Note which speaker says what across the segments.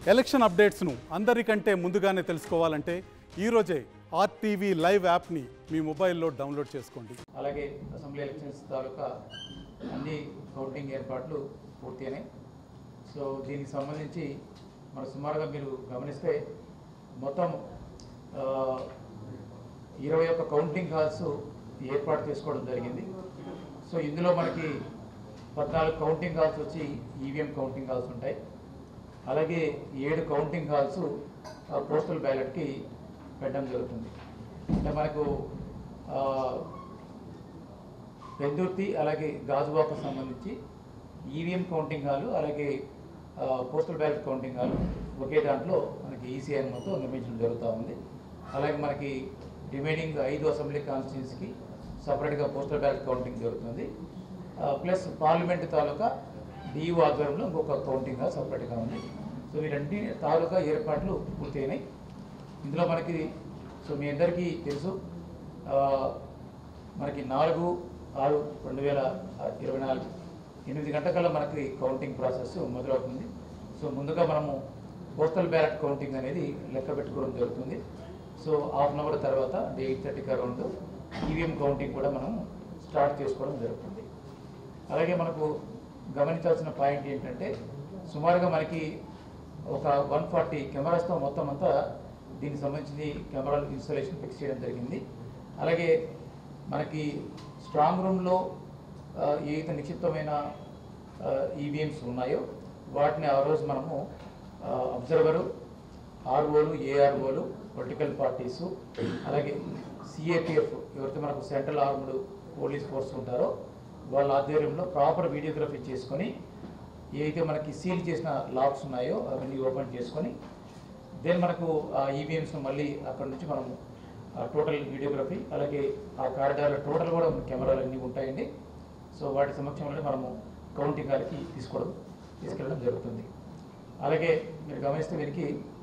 Speaker 1: election అప్డేట్స్ను అందరికంటే ముందుగానే తెలుసుకోవాలంటే ఈరోజే ఆర్టీవీ లైవ్ యాప్ని మీ మొబైల్లో డౌన్లోడ్ చేసుకోండి
Speaker 2: అలాగే అసెంబ్లీ ఎలక్షన్స్ తాలూకా అన్ని కౌంటింగ్ ఏర్పాట్లు పూర్తయినాయి సో దీనికి సంబంధించి మన సుమారుగా మీరు గమనిస్తే మొత్తం ఆ, ఇరవై ఒక్క కౌంటింగ్ హాల్స్ ఏర్పాటు చేసుకోవడం జరిగింది సో ఇందులో మనకి పద్నాలుగు కౌంటింగ్ హాల్స్ వచ్చి ఈవీఎం కౌంటింగ్ హాల్స్ ఉంటాయి అలాగే ఏడు కౌంటింగ్ హాల్స్ పోస్టల్ బ్యాలెట్కి పెట్టడం జరుగుతుంది అంటే మనకు ఆ, పెందుర్తి అలాగే గాజువాకు సంబంధించి ఈవీఎం కౌంటింగ్ హాలు అలాగే ఆ, పోస్టల్ బ్యాలెట్ కౌంటింగ్ హాల్ ఒకే దాంట్లో మనకి ఈసీఐ మొత్తం నిర్మించడం జరుగుతూ ఉంది అలాగే మనకి రిమైనింగ్ ఐదు అసెంబ్లీ కాన్స్టిట్యూన్సీకి సపరేట్గా పోస్టల్ బ్యాలెట్ కౌంటింగ్ జరుగుతుంది ఆ, ప్లస్ పార్లమెంట్ తాలూకా డియూ ఆధ్వర్యంలో ఇంకొక కౌంటింగ్ హాల్ సపరేట్గా ఉంది సో వీరంటి తాలూకా ఏర్పాట్లు పూర్తయినాయి ఇందులో మనకి సో మీ అందరికీ తెలుసు ఆ, మనకి నాలుగు ఆరు రెండు వేల ఇరవై నాలుగు ఎనిమిది గంటకల్లా మనకి కౌంటింగ్ ప్రాసెస్ మొదలవుతుంది సో ముందుగా మనము పోస్టల్ బ్యాలెట్ కౌంటింగ్ అనేది లెక్క పెట్టుకోవడం జరుగుతుంది సో హాఫ్ అన్ అవర్ తర్వాత అంటే ఎయిట్ థర్టీకి అరౌండ్ ఈవీఎం కౌంటింగ్ కూడా మనం స్టార్ట్ చేసుకోవడం జరుగుతుంది అలాగే మనకు గమనించాల్సిన పాయింట్ ఏంటంటే సుమారుగా మనకి ఒక వన్ ఫార్టీ కెమెరాస్తో మొత్తం అంతా దీనికి సంబంధించి కెమెరాలు ఇన్స్టాలేషన్ ఫిక్స్ చేయడం జరిగింది అలాగే మనకి స్ట్రాంగ్ రూమ్లో ఏదైతే నిక్షిప్తమైన ఈవీఎంస్ ఉన్నాయో వాటిని ఆ రోజు మనము అబ్జర్వరు ఆర్ఓలు ఏఆర్ఓలు పొలిటికల్ పార్టీసు అలాగే సిఏపిఎఫ్ ఎవరైతే మనకు సెంట్రల్ ఆర్మ్డ్ పోలీస్ ఫోర్స్ ఉంటారో వాళ్ళ ఆధ్వర్యంలో ప్రాపర్ వీడియోగ్రఫీ చేసుకొని ఏవైతే మనకి సీల్ చేసిన లాక్స్ ఉన్నాయో అవన్నీ ఓపెన్ చేసుకొని దెన్ మనకు ఆ ఈవీఎంస్ మళ్ళీ అక్కడ నుంచి మనము టోటల్ వీడియోగ్రఫీ అలాగే ఆ కారిడార్లో టోటల్ కూడా కెమెరాలు అన్నీ ఉంటాయండి సో వాటి సమక్షంలో మనము కౌంటింగ్ గారికి తీసుకోవడం తీసుకెళ్ళడం జరుగుతుంది అలాగే మీరు గమనిస్తే వీరికి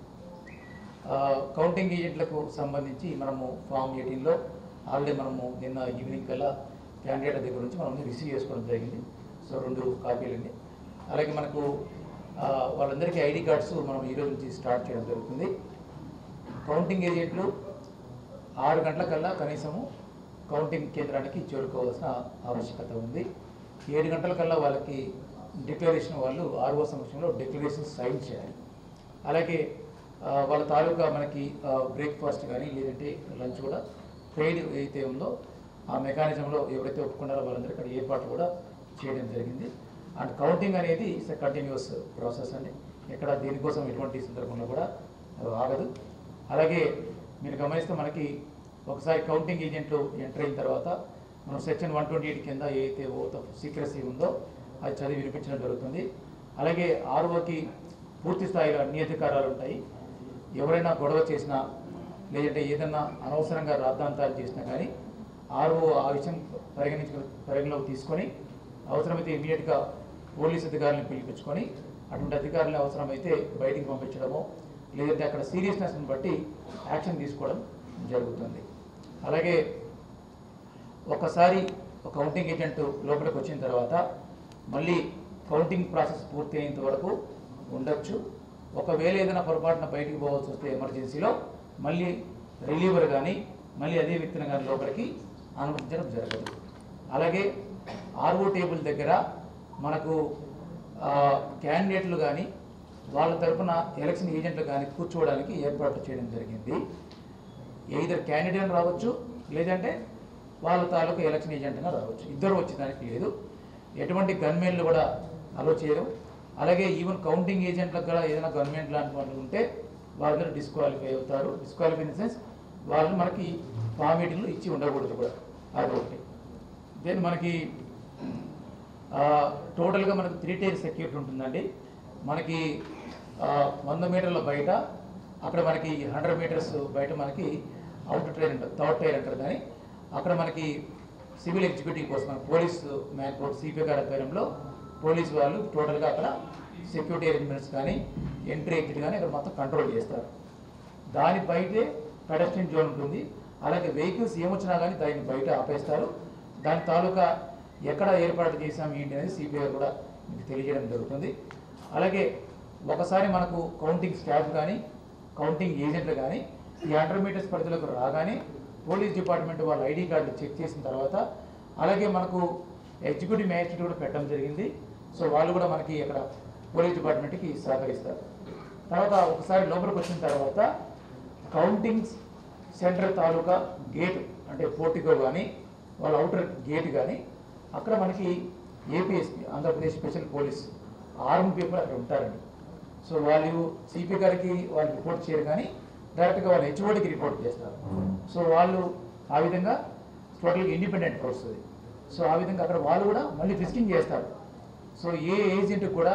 Speaker 2: ఆ, కౌంటింగ్ ఏజెంట్లకు సంబంధించి మనము ఫామ్ ఎయిటీన్లో ఆల్రెడీ మనము నిన్న ఈవినింగ్ కల్లా క్యాండిడేట్ దగ్గర నుంచి మనం రిసీవ్ చేసుకోవడం జరిగింది సో రెండు కాపీలండి అలాగే మనకు ఆ, వాళ్ళందరికీ ఐడి కార్డ్స్ మనం ఈ రోజు నుంచి స్టార్ట్ చేయడం జరుగుతుంది కౌంటింగ్ ఏజెంట్లు ఆరు గంటల కల్లా కనీసము కౌంటింగ్ కేంద్రానికి చేరుకోవాల్సిన ఆవశ్యకత ఉంది ఏడు గంటల కల్లా వాళ్ళకి డిక్లరేషన్ వాళ్ళు ఆర్ఓ సమక్షంలో డిక్లరేషన్ సైన్ చేయాలి అలాగే ఆ, వాళ్ళ తాలూకా మనకి బ్రేక్ఫాస్ట్ కానీ లేదంటే లంచ్ కూడా ట్రైడ్ ఏదైతే ఉందో ఆ మెకానిజంలో ఎవరైతే ఒప్పుకున్నారో వాళ్ళందరికీ అక్కడ ఏర్పాట్లు కూడా చేయడం జరిగింది అండ్ కౌంటింగ్ అనేది ఇట్స్ కంటిన్యూస్ ప్రాసెస్ అండి ఎక్కడ దేనికోసం ఎటువంటి సందర్భంలో కూడా ఆగదు అలాగే మీరు గమనిస్తే మనకి ఒకసారి కౌంటింగ్ ఏజెంట్లు ఎంటర్ అయిన తర్వాత మనం సెక్షన్ వన్ ట్వంటీ ఎయిట్ కింద ఏదైతే ఓత్ ఆఫ్ సీక్రసీ ఉందో అది చదివి వినిపించడం జరుగుతుంది అలాగే ఆర్ఓకి పూర్తి స్థాయిలో అన్ని అధికారాలు ఉంటాయి ఎవరైనా గొడవ చేసినా లేదంటే ఏదైనా అనవసరంగా రాద్ధాంతాలు చేసినా కానీ ఆర్ఓ ఆ విషయం పరిగణించ పరిగణలోకి తీసుకొని అవసరమైతే ఇమీడియట్గా పోలీస్ అధికారులను పిలిపించుకొని అటువంటి అధికారులను అవసరమైతే బయటికి పంపించడమో లేదంటే అక్కడ సీరియస్నెస్ని బట్టి యాక్షన్ తీసుకోవడం జరుగుతుంది అలాగే ఒకసారి ఒక కౌంటింగ్ ఏజెంట్ లోపలికి వచ్చిన తర్వాత మళ్ళీ కౌంటింగ్ ప్రాసెస్ పూర్తి అయ్యేంత వరకు ఉండొచ్చు ఒకవేళ ఏదైనా పొరపాటున బయటికి పోవాల్సి వస్తే ఎమర్జెన్సీలో మళ్ళీ రిలీవర్ కానీ మళ్ళీ అదే వ్యక్తిని కానీ లోపలికి అనుమతించడం జరగదు అలాగే ఆర్ఓ టేబుల్ దగ్గర మనకు ఆ, క్యాండిడేట్లు కానీ వాళ్ళ తరపున ఎలక్షన్ ఏజెంట్లు కానీ కూర్చోవడానికి ఏర్పాట్లు చేయడం జరిగింది ఎయిదర్ క్యాండిడేట్ రావచ్చు లేదంటే వాళ్ళ తాలూకు ఎలక్షన్ ఏజెంట్గా రావచ్చు ఇద్దరు వచ్చేదానికి లేదు ఎటువంటి గన్మెన్లు కూడా అలో చేయరు అలాగే ఈవెన్ కౌంటింగ్ ఏజెంట్లకు కూడా ఏదైనా గవర్నమెంట్ లాంటి వాళ్ళు ఉంటే వాళ్ళందరూ డిస్క్వాలిఫై అవుతారు డిస్క్వాలిఫై ఇన్ ద సెన్స్ వాళ్ళు మనకి ఫామ్ మీటింగ్లు ఇచ్చి ఉండకూడదు కూడా అదొకటి దెన్ మనకి ఆ, టోటల్గా మనకు త్రీ టైర్ సెక్యూరిటీ ఉంటుందండి మనకి ఆ, వంద మీటర్ల బయట అక్కడ మనకి హండ్రెడ్ మీటర్స్ బయట మనకి అవుట్ టైర్ అంటారు థర్డ్ టైర్ అంటారు కానీ అక్కడ మనకి సివిల్ ఎగ్జిక్యూటివ్ కోసం మన పోలీస్ మ్యాన్ కోర్ట్ సిపిఐ గారి ఆధ్వర్యంలో పోలీస్ వాళ్ళు టోటల్గా అక్కడ సెక్యూరిటీ అరేంజ్మెంట్స్ కానీ ఎంట్రీ ఎగ్జిట్ కానీ అక్కడ మొత్తం కంట్రోల్ చేస్తారు దాని బయటే పెడస్ట్రియన్ జోన్ ఉంటుంది అలాగే వెహికల్స్ ఏమొచ్చినా కానీ దాన్ని బయట ఆపేస్తారు దాని తాలూకా ఎక్కడ ఏర్పాటు చేసాం ఏంటి అనేది సిపిఐ కూడా మీకు తెలియజేయడం జరుగుతుంది అలాగే ఒకసారి మనకు కౌంటింగ్ స్టాఫ్ కానీ కౌంటింగ్ ఏజెంట్లు కానీ ఈ హండ్రెడ్ మీటర్స్ పరిధిలోకి రాగానే పోలీస్ డిపార్ట్మెంట్ వాళ్ళ ఐడి కార్డులు చెక్ చేసిన తర్వాత అలాగే మనకు ఎగ్జిక్యూటివ్ మ్యాజిస్ట్రేట్ కూడా పెట్టడం జరిగింది సో వాళ్ళు కూడా మనకి ఇక్కడ పోలీస్ డిపార్ట్మెంట్కి సహకరిస్తారు తర్వాత ఒకసారి లోపలికి వచ్చిన తర్వాత కౌంటింగ్ సెంటర్ తాలూకా గేట్ అంటే పోర్టికో కానీ వాళ్ళ అవుటర్ గేట్ కానీ అక్కడ మనకి APSP Andhra Pradesh special police arm people అక్కడ ఉంటారండి సో వాళ్ళు సిపి గారికి వాళ్ళు రిపోర్ట్ చేయరు కానీ డైరెక్ట్గా వాళ్ళు హెచ్ఓడికి రిపోర్ట్ చేస్తారు సో వాళ్ళు ఆ విధంగా టోటల్గా ఇండిపెండెంట్ ఫోర్స్ అది సో ఆ విధంగా అక్కడ వాళ్ళు కూడా మళ్ళీ ఫిస్కింగ్ చేస్తారు సో ఏ ఏజెంట్ కూడా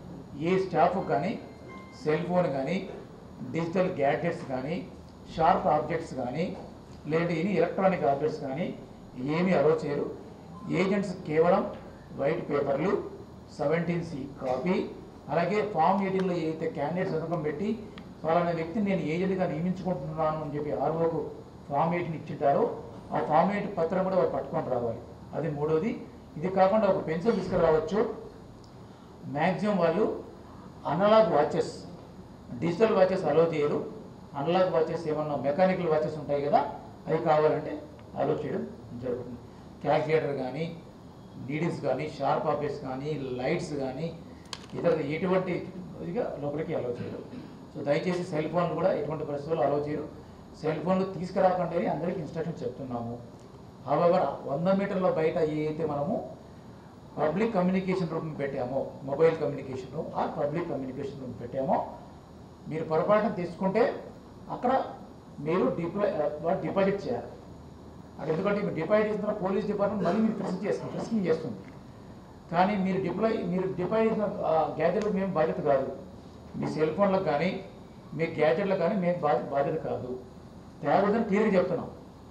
Speaker 2: ఏ స్టాఫ్ కానీ సెల్ ఫోన్ కానీ డిజిటల్ గ్యాడ్జెట్స్ కానీ షార్ప్ ఆబ్జెక్ట్స్ కానీ లేదంటే ఎనీ ఎలక్ట్రానిక్ ఆబ్జెక్ట్స్ కానీ ఏమీ అలో చేయరు ఏజెంట్స్ కేవలం వైట్ పేపర్లు సెవెంటీన్ సి కాపీ అలాగే ఫామ్ ఎయిటీన్లో ఏదైతే క్యాండిడేట్ సంతకం పెట్టి ఫలానా వ్యక్తిని నేను ఏజెంట్గా నియమించుకుంటున్నాను అని చెప్పి ఆర్ఓకు ఫామ్ ఎయిట్ని ఇచ్చింటారో ఆ ఫామ్ ఎయిట్ పత్రం కూడా వాళ్ళు పట్టుకొని రావాలి అది మూడోది ఇది కాకుండా ఒక పెన్సిల్ తీసుకురావచ్చు మ్యాక్సిమం వాళ్ళు analogue watches digital watches allow చేయరు అనలాగ్ వాచెస్ ఏమన్నా మెకానికల్ వాచెస్ ఉంటాయి కదా అవి కావాలంటే అలో చేయడం జరుగుతుంది క్యాల్కులేటర్ కానీ నీడిల్స్ కానీ షార్ప్ ఆఫీస్ కానీ లైట్స్ కానీ ఇతర ఎటువంటి ఇదిగా లోపలికి అలో చేయరు సో దయచేసి సెల్ ఫోన్లు కూడా ఎటువంటి పరిస్థితుల్లో అలో చేయరు సెల్ ఫోన్లు తీసుకురాకండి అని అందరికీ ఇన్స్ట్రక్షన్ చెప్తున్నాము హవెవర్ వంద మీటర్ల బయట ఏ అయితే మనము పబ్లిక్ కమ్యూనికేషన్ రూమ్ పెట్టామో మొబైల్ కమ్యూనికేషన్ రూమ్ ఆ పబ్లిక్ కమ్యూనికేషన్ రూమ్ పెట్టామో మీరు పొరపాటున తీసుకుంటే అక్కడ మీరు డిప్లాయ్ డిపాజిట్ చేయాలి అక్కడ ఎందుకంటే మీరు డిపాజిట్ చేసిన తర్వాత పోలీస్ డిపార్ట్మెంట్ మళ్ళీ మీరు ఫ్రిస్క్ చేస్తుంది ఫ్రిస్కింగ్ చేస్తుంది కానీ మీరు డిప్లాయ్ మీరు డిపాజిట్ చేసిన గ్యాజెట్లకు మేము బాధ్యత కాదు మీ సెల్ ఫోన్లకు కానీ మీ గ్యాజెట్లకు కానీ మేము బాధ్యత బాధ్యత కాదు తేవద్దని క్లియర్గా చెప్తున్నాం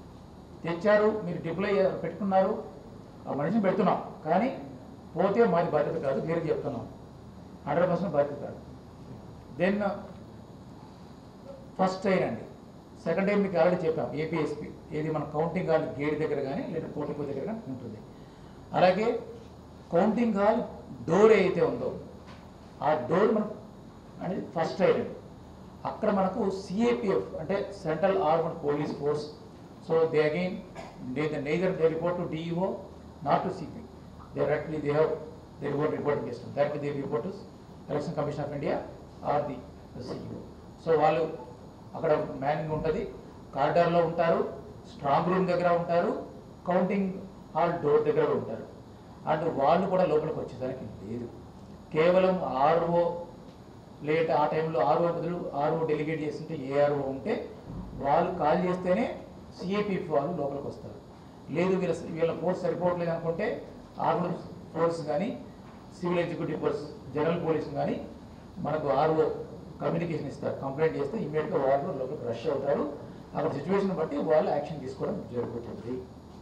Speaker 2: తెచ్చారు మీరు డిప్లాయ్ పెట్టుకున్నారు ఆ మనిషిని పెడుతున్నాం కానీ పోతే మాది బాధ్యత కాదు క్లియర్గా చెప్తున్నాం హండ్రెడ్ పర్సెంట్ బాధ్యత కాదు దెన్ ఫస్ట్ టైర్ అండి సెకండ్ టైం మీకు ఆల్రెడీ చెప్పాం ఏపీఎస్పి ఏది మన కౌంటింగ్ హాల్ గేట్ దగ్గర కానీ లేదా పోటీపో దగ్గర కానీ ఉంటుంది అలాగే కౌంటింగ్ హాల్ డోర్ ఏదైతే ఉందో ఆ డోర్ మనం అనేది ఫస్ట్ టైర్ అండి అక్కడ మనకు సిఏపిఎఫ్ అంటే central armed police force so they again neither they report to DEO not to CP they directly they have they report report చేస్తారు directly they report to election commission of India or the CEO so వాళ్ళు అక్కడ manning ఉంటుంది కారిడార్లో ఉంటారు strong room దగ్గర ఉంటారు counting hall door దగ్గర ఉంటారు and వాళ్ళు కూడా లోపలికి వచ్చేసరికి లేదు కేవలం ఆర్ఓ లేట్ ఆ టైంలో ఆర్ఓ బదులు ఆర్ఓ డెలిగేట్ చేస్తుంటే ఏఆర్ఓ ఉంటే వాళ్ళు కాల్ చేస్తేనే సిఏపి వాళ్ళు లోపలికి వస్తారు లేదు వీళ్ళ వీళ్ళ ఫోర్స్ సరిపోవట్లేదు అనుకుంటే ఆర్మీ ఫోర్స్ కానీ civil executive force general police కానీ మనకు ఆర్ఓ కమ్యూనికేషన్ ఇస్తారు కంప్లైంట్ చేస్తే ఇమీడియట్గా వాళ్ళు లోపలికి రష్ అవుతారు అక్కడ సిచ్యువేషన్ బట్టి వాళ్ళు యాక్షన్ తీసుకోవడం జరుగుతుంది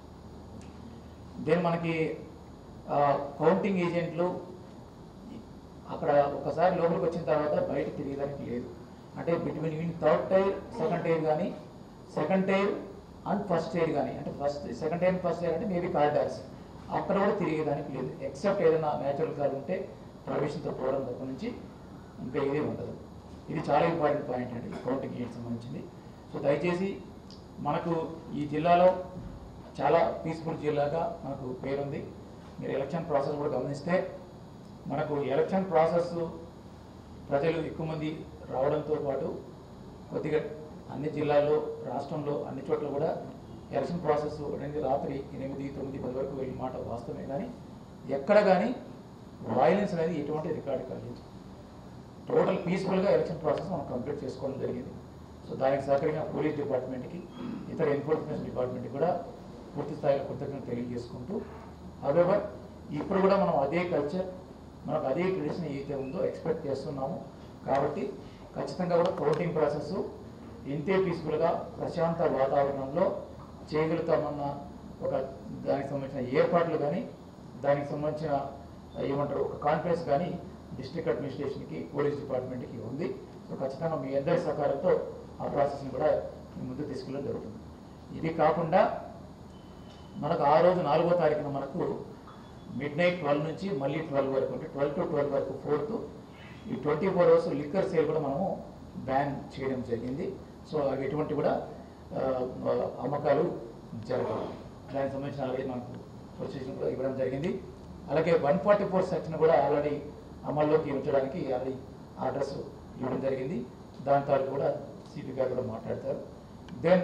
Speaker 2: దెన్ మనకి కౌంటింగ్ ఏజెంట్లు అక్కడ ఒకసారి లోపలికి వచ్చిన తర్వాత బయట తిరిగేదానికి లేదు అంటే between even third tier second tier కానీ second tier and first tier కానీ అంటే first second tier first tier అంటే మేబీ కారిడార్స్ అక్కడ కూడా తిరిగేదానికి లేదు ఎక్సెప్ట్ ఏదైనా న్యాచురల్ కార్ ఉంటే ప్రవేశంతో పోవడం తప్ప నుంచి ఇంకా ఏది ఉండదు ఇది చాలా ఇంపార్టెంట్ పాయింట్ అండి కౌంటింగ్ ఏజెంట్ సంబంధించింది సో దయచేసి మనకు ఈ జిల్లాలో చాలా పీస్ఫుల్ జిల్లాగా మనకు పేరుంది మీరు ఎలక్షన్ ప్రాసెస్ కూడా గమనిస్తే మనకు ఎలక్షన్ ప్రాసెస్ ప్రజలు ఎక్కువ మంది రావడంతో పాటు కొద్దిగా అన్ని జిల్లాల్లో రాష్ట్రంలో అన్ని చోట్ల కూడా ఎలక్షన్ ప్రాసెస్ అనేది రాత్రి ఎనిమిది తొమ్మిది పది వరకు వెళ్ళిన మాట వాస్తవమే కానీ ఎక్కడ కానీ వైలెన్స్ అనేది ఎటువంటి రికార్డు కాలేదు టోటల్ పీస్ఫుల్గా ఎలక్షన్ ప్రాసెస్ మనం కంప్లీట్ చేసుకోవడం జరిగింది సో దానికి సహకరించిన పోలీస్ డిపార్ట్మెంట్కి ఇతర ఎన్ఫోర్స్మెంట్ డిపార్ట్మెంట్కి కూడా పూర్తి స్థాయిలో కృతజ్ఞత తెలియజేసుకుంటూ హవెవర్ ఇప్పుడు కూడా మనం అదే కల్చర్ మనకు అదే ట్రెడిషన్ ఏదైతే ఉందో ఎక్స్పెక్ట్ చేస్తున్నాము కాబట్టి ఖచ్చితంగా కూడా కౌంటింగ్ ప్రాసెస్ ఇంతే పీస్ఫుల్గా ప్రశాంత వాతావరణంలో చేయగలుగుతామన్న ఒక దానికి సంబంధించిన ఏర్పాట్లు కానీ దానికి సంబంధించిన ఏమంటారు ఒక కాన్ఫిడెన్స్ కానీ డిస్ట్రిక్ట్ అడ్మినిస్ట్రేషన్కి పోలీస్ డిపార్ట్మెంట్కి ఉంది సో ఖచ్చితంగా మీ అందరి సహకారంతో ఆ ప్రాసెస్ని కూడా మీ ముందు తీసుకెళ్ళడం జరుగుతుంది ఇది కాకుండా మనకు ఆ రోజు నాలుగో తారీఖున మనకు మిడ్ నైట్ ట్వెల్వ్ నుంచి మళ్ళీ ట్వెల్వ్ వరకు అంటే ట్వెల్వ్ టు ట్వెల్వ్ వరకు ఫోర్త్ ఈ twenty four hours liquor sale కూడా మనము బ్యాన్ చేయడం జరిగింది సో అవి ఎటువంటి కూడా ఆ, ఆ, అమ్మకాలు జరగవు దానికి సంబంధించిన అలాగే మనకు ప్రొసీజర్ కూడా ఇవ్వడం జరిగింది అలాగే వన్ ఫార్టీ ఫోర్ సెక్షన్ కూడా ఆల్రెడీ అమల్లోకి ఉంచడానికి ఆల్రెడీ ఆర్డర్స్ ఇవ్వడం జరిగింది దాని తాలూకు కూడా సిపి గారు కూడా మాట్లాడతారు దెన్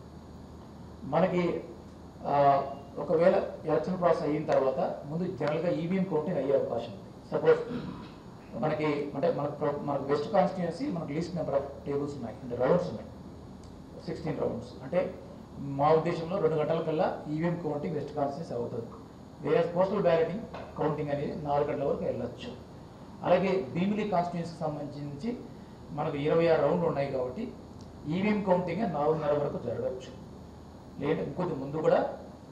Speaker 2: మనకి ఆ, ఒకవేళ ఎలక్షన్ ప్రాసెస్ అయిన తర్వాత ముందు జనరల్గా ఈవీఎం కౌంటింగ్ అయ్యే అవకాశం ఉంది సపోజ్ మనకి అంటే మనకు ప్ర- మనకు వెస్ట్ కాన్స్టిట్యున్సీ మనకు లీస్ట్ నెంబర్ ఆఫ్ టేబుల్స్ ఉన్నాయి అంటే రౌండ్స్ ఉన్నాయి సిక్స్టీన్ రౌండ్స్ అంటే మా ఉద్దేశంలో రెండు గంటల కల్లా ఈవీఎం కౌంటింగ్ వెస్ట్ కాన్స్టిట్యున్సీ అవుతుంది వేరే పోస్టల్ బ్యాలెటింగ్ కౌంటింగ్ అనేది నాలుగు గంటల వరకు వెళ్ళొచ్చు అలాగే భీమిలీ కాన్స్టిట్యున్సీకి సంబంధించి మనకు ఇరవై ఆరు రౌండ్లు ఉన్నాయి కాబట్టి ఈవీఎం కౌంటింగ్ నాలుగున్నర వరకు జరగవచ్చు లేదా ఇంకొద్ది ముందు కూడా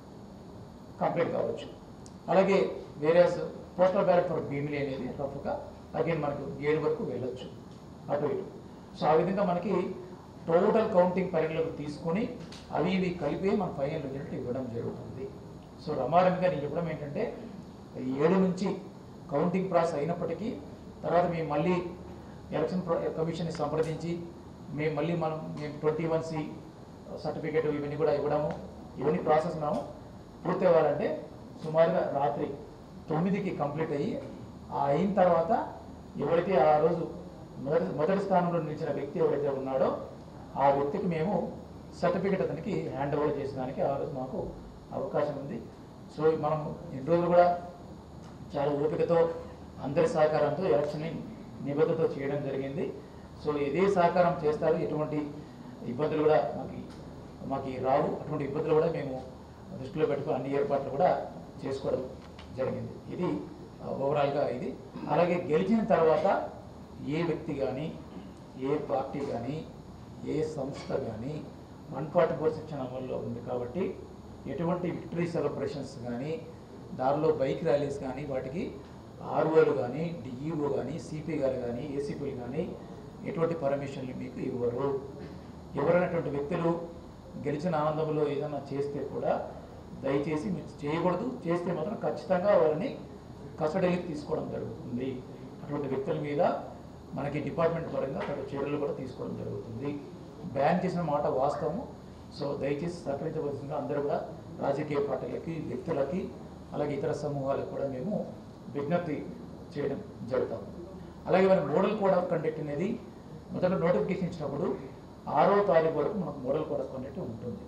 Speaker 2: కంప్లీట్ కావచ్చు అలాగే వేరే పోస్టల్ బ్యాలెట్ ఫర్ భీమిలీ అనేది రఫ్గా అగైన్ మనకు ఏడు వరకు వెళ్ళొచ్చు అటు ఇటు సో ఆ విధంగా మనకి టోటల్ కౌంటింగ్ పరిగణలోకి తీసుకొని అవి ఇవి కలిపి మన ఫైనల్ రిజల్ట్ ఇవ్వడం జరుగుతుంది సో రమారంగా నేను చెప్పడం ఏంటంటే ఈ ఏడు నుంచి కౌంటింగ్ ప్రాసెస్ అయినప్పటికీ తర్వాత మేము మళ్ళీ ఎలక్షన్ కమిషన్ని సంప్రదించి మేము మళ్ళీ మనం మేము ట్వంటీ వన్ సి సర్టిఫికేట్ ఇవన్నీ కూడా ఇవ్వడము ఇవన్నీ ప్రాసెస్ మేము పూర్తి అవ్వాలంటే సుమారుగా రాత్రి తొమ్మిదికి కంప్లీట్ అయ్యి ఆ అయిన తర్వాత ఎవరైతే ఆ రోజు మొదటి మొదటి స్థానంలో నిలిచిన వ్యక్తి ఎవరైతే ఉన్నాడో ఆ వ్యక్తికి మేము సర్టిఫికేట్ అతనికి హ్యాండ్ ఓవర్ చేసడానికి ఆ రోజు మాకు అవకాశం ఉంది సో మనం ఎన్ని రోజులు కూడా చాలా ఓపికతో అందరి సహకారంతో ఎలక్షన్ని నిబద్ధతో చేయడం జరిగింది సో ఇదే సహకారం చేస్తారు ఎటువంటి ఇబ్బందులు కూడా మాకు మాకు రావు అటువంటి ఇబ్బందులు కూడా మేము దృష్టిలో పెట్టుకుని అన్ని ఏర్పాట్లు కూడా చేసుకోవడం జరిగింది ఇది ఆ, ఓవరాల్గా ఇది అలాగే గెలిచిన తర్వాత ఏ వ్యక్తి కానీ ఏ పార్టీ కానీ ఏ సంస్థ కానీ వన్ ఫార్టీ ఫోర్ సెక్షన్ అమల్లో ఉంది కాబట్టి ఎటువంటి విక్టరీ సెలబ్రేషన్స్ కానీ దారిలో బైక్ ర్యాలీస్ కానీ వాటికి ఆర్ఓలు కానీ డిఈఓ కానీ సిపి గారు కానీ ఏసీపీలు కానీ ఎటువంటి పర్మిషన్లు మీకు ఇవ్వరు ఎవరైనటువంటి వ్యక్తులు గెలిచిన ఆనందంలో ఏదైనా చేస్తే కూడా దయచేసి మీరు చేయకూడదు చేస్తే మాత్రం ఖచ్చితంగా వారిని కస్టడీకి తీసుకోవడం జరుగుతుంది అటువంటి వ్యక్తుల మీద మనకి డిపార్ట్మెంట్ పరంగా అక్కడ చర్యలు కూడా తీసుకోవడం జరుగుతుంది బ్యాన్ చేసిన మాట వాస్తవము సో దయచేసి సహకరించవలసిందిగా అందరూ కూడా రాజకీయ పార్టీలకి వ్యక్తులకి అలాగే ఇతర సమూహాలకు కూడా మేము విజ్ఞప్తి చేయడం జరుగుతాం అలాగే మన మోడల్ కోడ్ ఆఫ్ కండక్ట్ అనేది మొదట నోటిఫికేషన్ ఇచ్చినప్పుడు ఆరో తారీఖు వరకు మనకు మోడల్ కోడ్ ఆఫ్ కండక్ట్ ఉంటుంది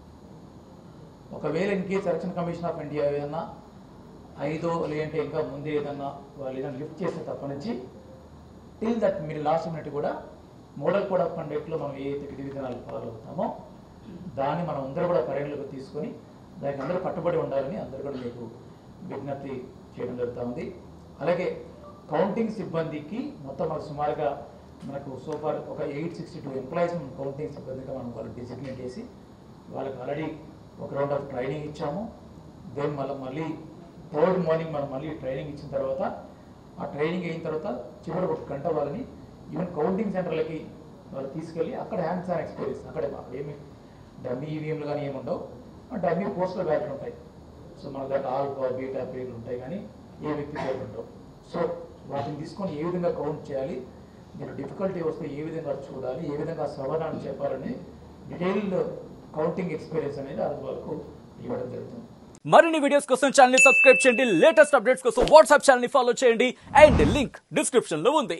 Speaker 2: ఒకవేళ in case election commission of India ఏదన్నా ఐదో లేదంటే ఇంకా ముందే ఏదన్నా వాళ్ళు ఏదైనా లిఫ్ట్ చేస్తే తప్ప నుంచి టిల్ దట్ మీరు లాస్ట్ మినిట్ కూడా మోడల్ కోడ్ ఆఫ్ కండక్ట్లో మనం ఏ అయితే విధి విధానాలు ఫాలో అవుతామో దాన్ని మనం అందరూ కూడా పరిగణలోకి తీసుకొని దానికి అందరూ కట్టుబడి ఉండాలని అందరూ కూడా మీకు విజ్ఞప్తి చేయడం జరుగుతూ ఉంది అలాగే కౌంటింగ్ సిబ్బందికి మొత్తం మనకు సుమారుగా మనకు సోఫార్ ఒక eight sixty two employees counting సిబ్బందిగా మనం వాళ్ళు డిసిగ్నేట్ చేసి వాళ్ళకి ఆల్రెడీ ఒక రౌండ్ ఆఫ్ ట్రైనింగ్ ఇచ్చాము దెన్ మళ్ళీ మళ్ళీ థర్డ్ మార్నింగ్ మనం మళ్ళీ ట్రైనింగ్ ఇచ్చిన తర్వాత ఆ ట్రైనింగ్ అయిన తర్వాత చివరి ఒక గంట వాళ్ళని ఈవెన్ కౌంటింగ్ సెంటర్లకి వాళ్ళు తీసుకెళ్ళి అక్కడ హ్యాండ్స్ ఆన్ ఎక్స్పీరియన్స్ అక్కడే అక్కడ ఏమి డమ్మీ ఈవీఎంలు కానీ ఏమి ఉండవు డమ్మీ పోస్టల్ బ్యాట్లు ఉంటాయి సో మన దగ్గర ఆల్ఫా బీటా పేర్లు ఉంటాయి కానీ ఏ వ్యక్తి పేర్లు ఉండవు సో వాటిని తీసుకొని ఏ విధంగా కౌంట్ చేయాలి మీరు డిఫికల్టీ వస్తే ఏ విధంగా చూడాలి ఏ విధంగా సమాధానం చెప్పాలని డీటెయిల్డ్ కౌంటింగ్ ఎక్స్పీరియన్స్ అనేది అది వరకు ఇవ్వడం జరుగుతుంది
Speaker 3: మరిన్ని వీడియోస్ కోసం ఛానల్ ని సబ్స్క్రైబ్ చేయండి లేటెస్ట్ అప్డేట్స్ కోసం వాట్సాప్ ఛానల్ ని ఫాలో చేయండి అండ్ లింక్ డిస్క్రిప్షన్ లో ఉంది